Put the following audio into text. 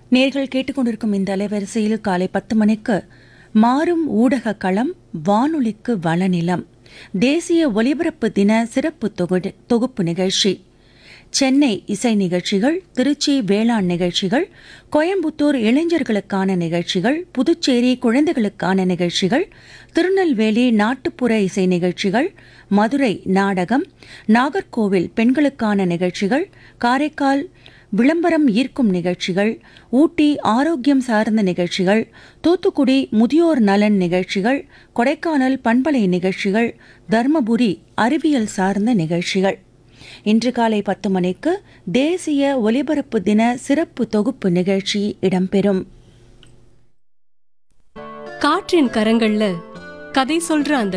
நேர்கள் கேட்டுக்கொண்டிருக்கும் இந்த அலைவரிசையில் காலை பத்து மணிக்கு மாறும் ஊடக களம் வானொலிக்கு வளநிலம் தேசிய ஒலிபரப்பு தின சிறப்பு தொகு- தொகுப்பு நிகழ்ச்சி சென்னை இசை நிகழ்ச்சிகள் திருச்சி வேளாண் நிகழ்ச்சிகள் கோயம்புத்தூர் இளைஞர்களுக்கான நிகழ்ச்சிகள் புதுச்சேரி குழந்தைகளுக்கான நிகழ்ச்சிகள் திருநெல்வேலி நாட்டுப்புற இசை நிகழ்ச்சிகள் மதுரை நாடகம் நாகர்கோவில் பெண்களுக்கான நிகழ்ச்சிகள் காரைக்கால் விளம்பரம் ஈர்க்கும் நிகழ்ச்சிகள் ஊட்டி ஆரோக்கியம் சார்ந்த நிகழ்ச்சிகள் தூத்துக்குடி முதியோர் நலன் நிகழ்ச்சிகள் கொடைக்கானல் பண்பலை நிகழ்ச்சிகள் தர்மபுரி அறிவியல் சார்ந்த நிகழ்ச்சிகள் இன்று காலை பத்து மணிக்கு தேசிய ஒலிபரப்பு தின சிறப்பு தொகுப்பு நிகழ்ச்சி இடம்பெறும் காற்றின் கரங்கள்ல கதை சொல்ற அந்த